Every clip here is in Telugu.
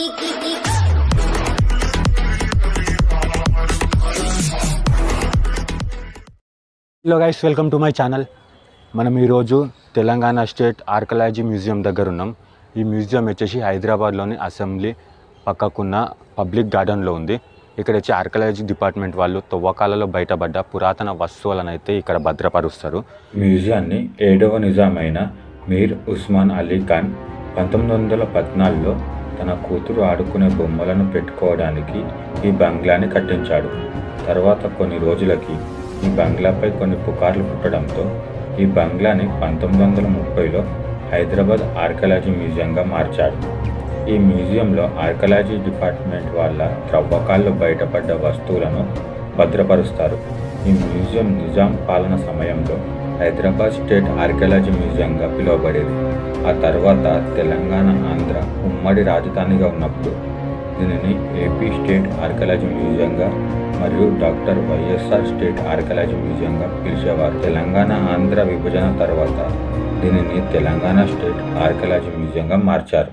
hello guys welcome to my channel మనం ఈరోజు తెలంగాణ స్టేట్ ఆర్కలాజీ మ్యూజియం దగ్గర ఉన్నాం ఈ మ్యూజియం వచ్చేసి హైదరాబాద్లోని అసెంబ్లీ పక్కకున్న పబ్లిక్ గార్డెన్లో ఉంది ఇక్కడ వచ్చి ఆర్కలాజీ డిపార్ట్మెంట్ వాళ్ళు తవ్వకాలలో బయటపడ్డ పురాతన వస్తువులను అయితే ఇక్కడ భద్రపరుస్తారు మ్యూజియాన్ని ఏడవ నిజామైన మీర్ ఉస్మాన్ అలీ ఖాన్ పంతొమ్మిది వందల పద్నాలుగులో తన కూతురు ఆడుకునే బొమ్మలను పెట్టుకోవడానికి ఈ బంగ్లాని కట్టించాడు తర్వాత కొన్ని రోజులకి ఈ బంగ్లాపై కొన్ని పుకార్లు పుట్టడంతో ఈ బంగ్లాని పంతొమ్మిది వందల ముప్పైలో హైదరాబాద్ ఆర్కలాజీ మ్యూజియంగా మార్చాడు ఈ మ్యూజియంలో ఆర్కలాజీ డిపార్ట్మెంట్ వాళ్ళ త్రవ్వకాల్లో బయటపడ్డ వస్తువులను భద్రపరుస్తారు ఈ మ్యూజియం నిజాం పాలన సమయంలో హైదరాబాద్ స్టేట్ ఆర్కియాలజీ మ్యూజియంగా పిలువబడేది ఆ తర్వాత తెలంగాణ ఆంధ్ర ఉమ్మడి రాజధానిగా ఉన్నప్పుడు దీనిని ఏపీ స్టేట్ ఆర్కియాలజీ మ్యూజియంగా మరియు డాక్టర్ వైఎస్ఆర్ స్టేట్ ఆర్కియాలజీ మ్యూజియంగా పిలిచేవారు తెలంగాణ ఆంధ్ర విభజన తర్వాత దీనిని తెలంగాణ స్టేట్ ఆర్కియాలజీ మ్యూజియంగా మార్చారు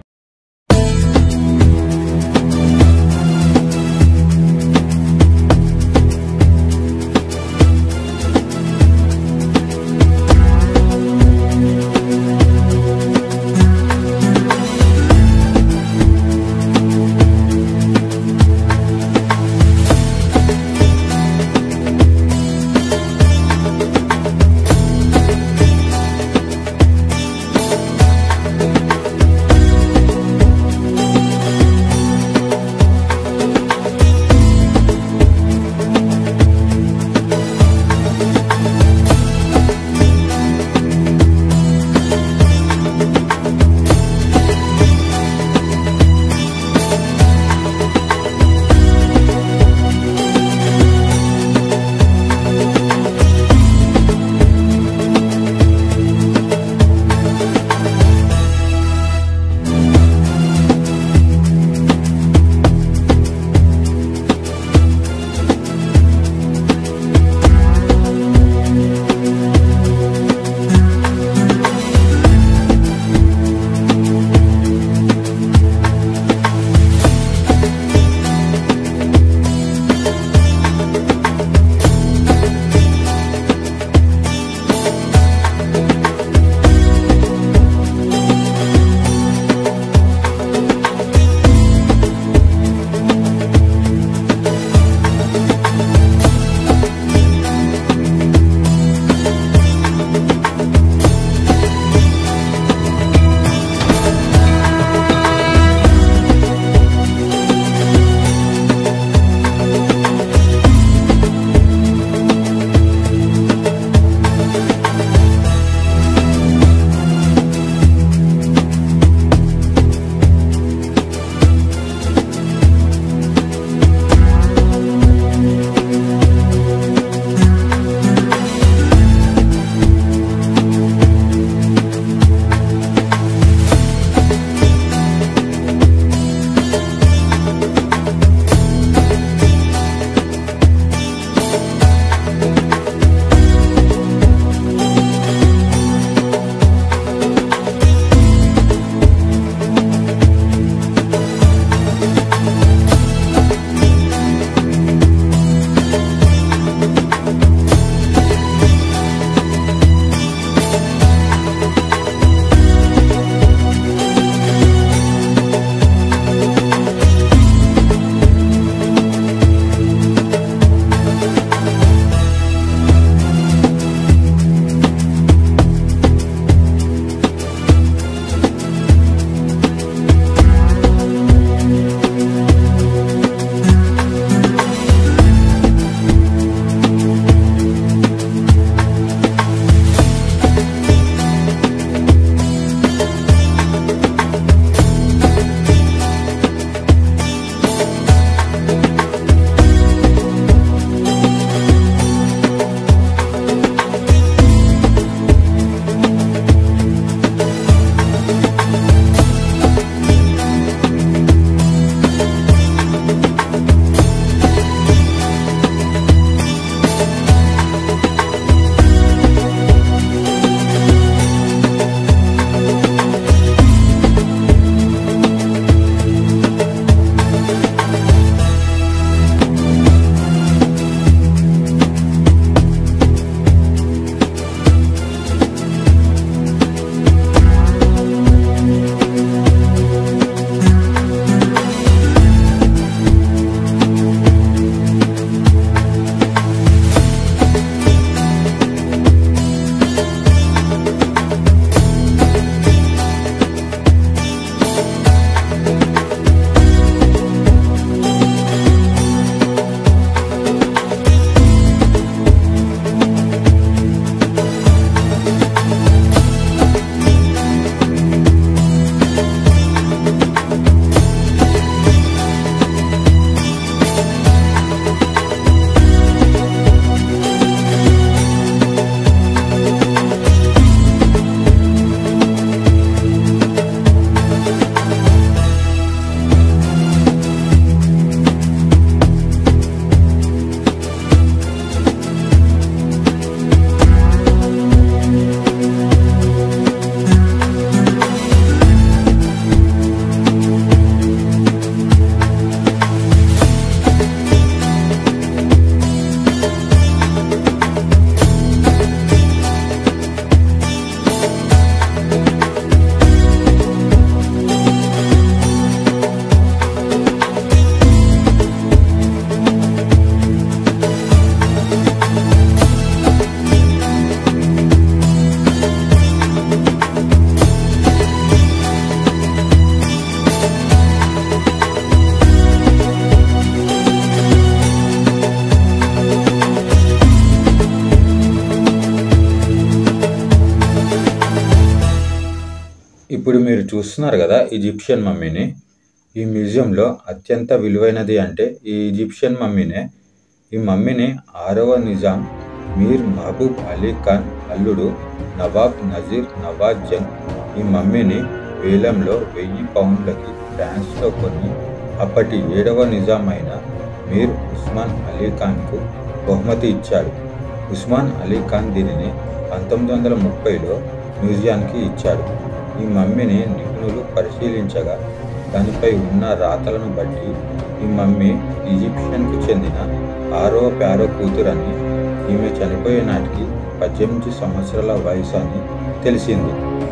మీరు చూస్తున్నారు కదా ఈజిప్షియన్ మమ్మీని ఈ మ్యూజియంలో అత్యంత విలువైనది అంటే ఈ ఈజిప్షియన్ మమ్మీనే ఈ మమ్మీని ఆరవ నిజాం మీర్ మహబూబ్ అలీ ఖాన్ అల్లుడు నవాబ్ నజీర్ నవాజ్ జంగ్ ఈ మమ్మీని వేలంలో వెయ్యి పౌండ్లకి ఫ్రాన్స్లో కొని అప్పటి ఏడవ నిజాం అయిన మీర్ ఉస్మాన్ అలీ ఖాన్కు బహుమతి ఇచ్చాడు ఉస్మాన్ అలీ ఖాన్ దీనిని పంతొమ్మిది వందల ముప్పైలో మ్యూజియానికి ఇచ్చాడు ఈ మమ్మీని నిపుణులు పరిశీలించగా దానిపై ఉన్న రాతలను బట్టి ఈ మమ్మీ ఈజిప్షియన్కు చెందిన ఆరో ప్యారో కూతురని ఈమె చనిపోయే నాటికి పద్దెనిమిది సంవత్సరాల వయసు అని తెలిసింది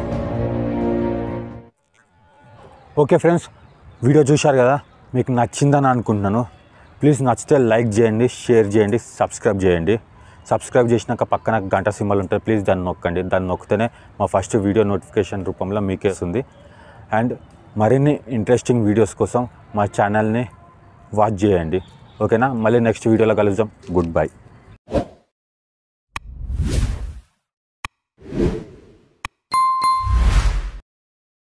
ఓకే ఫ్రెండ్స్ వీడియో చూశారు కదా మీకు నచ్చిందని అనుకుంటున్నాను ప్లీజ్ నచ్చితే లైక్ చేయండి షేర్ చేయండి సబ్స్క్రైబ్ చేయండి సబ్స్క్రైబ్ చేసినాక పక్కన గంట సింబల్ ఉంటుంది ప్లీజ్ దాన్ని నొక్కండి దాన్ని నొక్కితేనే మా ఫస్ట్ వీడియో నోటిఫికేషన్ రూపంలో మీకే వస్తుంది అండ్ మరిన్ని ఇంట్రెస్టింగ్ వీడియోస్ కోసం మా ఛానల్ని వాచ్ చేయండి ఓకేనా మళ్ళీ నెక్స్ట్ వీడియోలో కలుద్దాం గుడ్ బై